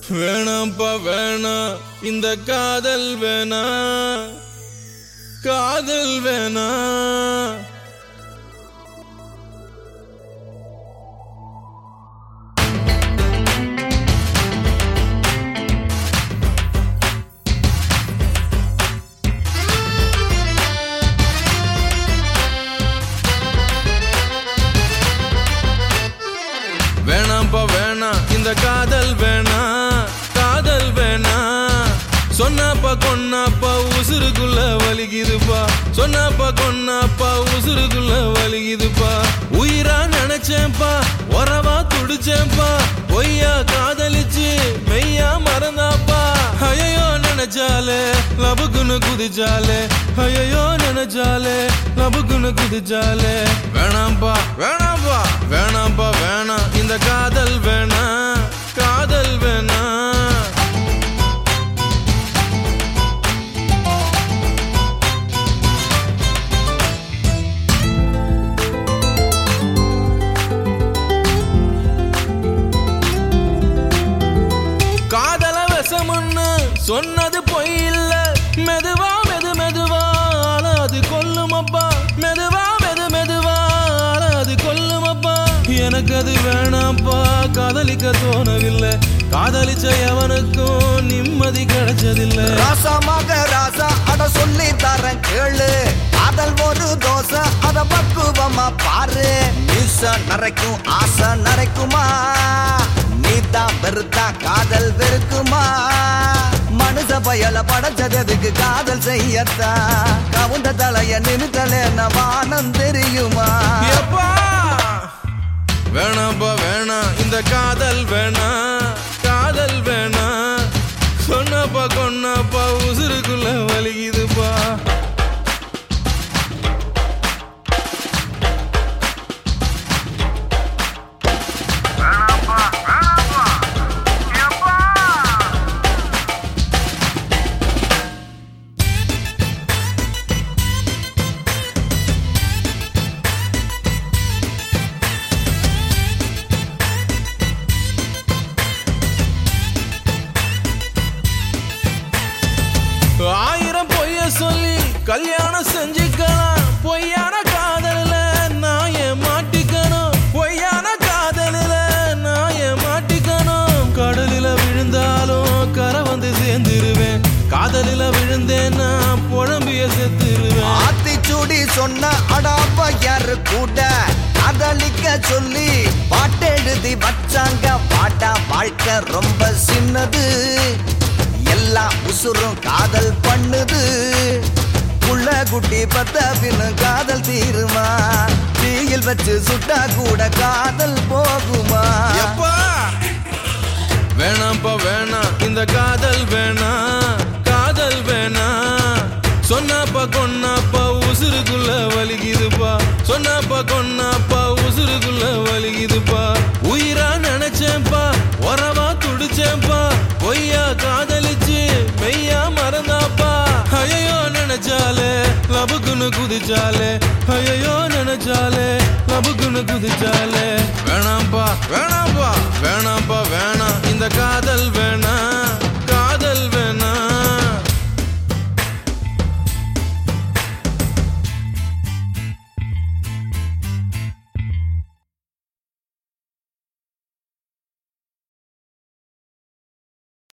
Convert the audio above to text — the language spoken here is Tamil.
வேணாம்ப்பா வேணாம் இந்த காதல் வேணா காதல் வேணா வேணாம்ப்பா வேணாம் இந்த காதல் வேணா காதல் வேணா சொன்னாப்பா கொன்னாப்பா உசுருக்குள்ள வலிக்குதுப்பா சொன்னாப்பா கொன்னாப்பா உசுருக்குள்ள வலிக்குதுப்பா உயிரா நினைச்சேன்ப்பா உறவா துடிச்சேன்ப்பா பொய்யா காதலிச்சு மெய்யா மறந்தாப்பா ஐயோ நினைச்சாலே லபுக்குன்னு குதிச்சாலே ஐயோ நினைச்சாலே லபுக்குன்னு குதிச்சாலே வேணாம்ப்பா வேணாம்ப்பா வேணாம்ப்பா வேணாம் இந்த காதல் வேணா காதல் வேணா காதல விஷமுன்னு சொன்னது பொய் இல்ல மெதுவா மெது மெதுவா ஆனா அது கொல்லுமப்பா மெதுவா மெது மெதுவா ஆனா அது கொல்லுமப்பா எனக்கு அது வேணாம்ப்பா காதலிக்க தோணவில்லை காதலிச்ச எவனுக்கும் நிம்மதி கிடைச்சதில்லை ராசமாக ராசா அட சொல்லி தரேன் கேளு காதல் ஒரு தோசை அத பக்குவமா பாரு மீச நரைக்கும் ஆசை நரைக்குமா நீதான் வெறுத்தா காதல் வெறுக்குமா மனுஷ பயல படைச்சதுக்கு காதல் செய்யத்தா கவுந்த தலைய நிமித்தலே வானம் தெரியுமா எப்பா வேணாம்ப்பா வேணாம் இந்த காதல் வேணா காதல் வேணா சொன்னப்பா கொன்னப்பா உசுருக்குள்ள வலிக்குதுப்பா ஆயிரம் பொய்ய சொல்லி கல்யாணம் செஞ்சுக்கலாம் பொய்யான காதலில் நான் ஏன் மாட்டிக்கணும் பொய்யான காதலில் நான் ஏன் மாட்டிக்கணும் கடலில் விழுந்தாலும் கரை வந்து சேர்ந்துருவேன் காதலில் விழுந்தேன்னா புழம்பிய செத்துருவேன் ஆத்திச்சூடி சொன்ன அடாப்ப யாரு கூட காதலிக்க சொல்லி பாட்டெழுதி வச்சாங்க பாட்டா வாழ்க்கை ரொம்ப சின்னது எல்லா உசுரும் காதல் பண்ணுது புள்ள குட்டி பத்த பின்னு காதல் தீருமா தீயில் வச்சு சுட்டா கூட காதல் போகுமா எப்பா வேணாம்ப்பா வேணாம் இந்த காதல் வேணா காதல் வேணா சொன்னாப்பா கொன்னாப்பா உசுருக்குள்ள வலிக்குதுப்பா சொன்னாப்பா கொன்னாப்பா உசுருக்குள்ள வலிக்குதுப்பா உயிரா நினைச்சேன்ப்பா உறவா துடிச்சேன்ப்பா பொய்யா காதலிச்சு மெய்யா மறந்தாப்பா ஐயோ நினைச்சாலே லபுக்குன்னு குதிச்சாலே ஐயோ நினைச்சாலே லபுக்குன்னு குதிச்சாலே வேணாம்ப்பா வேணாம்ப்பா வேணாம்ப்பா